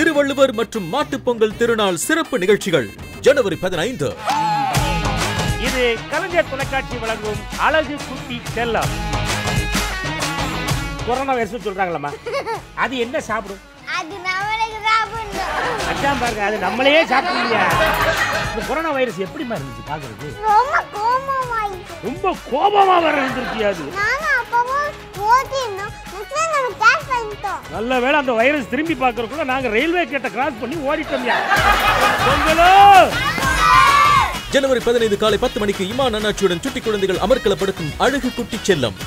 திருவள்ளுவர் மற்றும் மாட்டுப் பொங்கல் திருநாள் சிறப்பு நிகழ்ச்சிகள் ஜனவரி பதினைந்து இது கலைஞர் தொலைக்காட்சி வழங்கும் அழகு குட்டி செல்லம் கொரோனா வைரஸ் சொல்றாங்களம்மா அது என்ன சாப்பிடும் அது நம்மளுக்கு சாப்பிடணும் அச்சாம் பாருங்க அது நம்மளையே சாப்பிடலையா இந்த கொரோனா வைரஸ் எப்படிமா இருந்துச்சு பாக்குறது ரொம்ப கோபமாயிட்டு ரொம்ப கோபமா வர இருந்துருச்சு அது நானும் அப்பவும் ஓட்டிருந்தோம் நெக்ஸ்ட் நம்ம கேஷ் பண்ணிட்டோம் நல்ல வேளை அந்த வைரஸ் திரும்பி பார்க்கறதுக்குள்ள நாங்க ரயில்வே கேட்ட கிராஸ் பண்ணி ஓடிட்டோம் பொங்கலோ ஜனவரி பதினைந்து காலை பத்து மணிக்கு இமான் அண்ணாச்சியுடன் சுட்டி குழந்தைகள் அமர்க்கலப்படுத்தும் அழகு குட்டி செல்லம்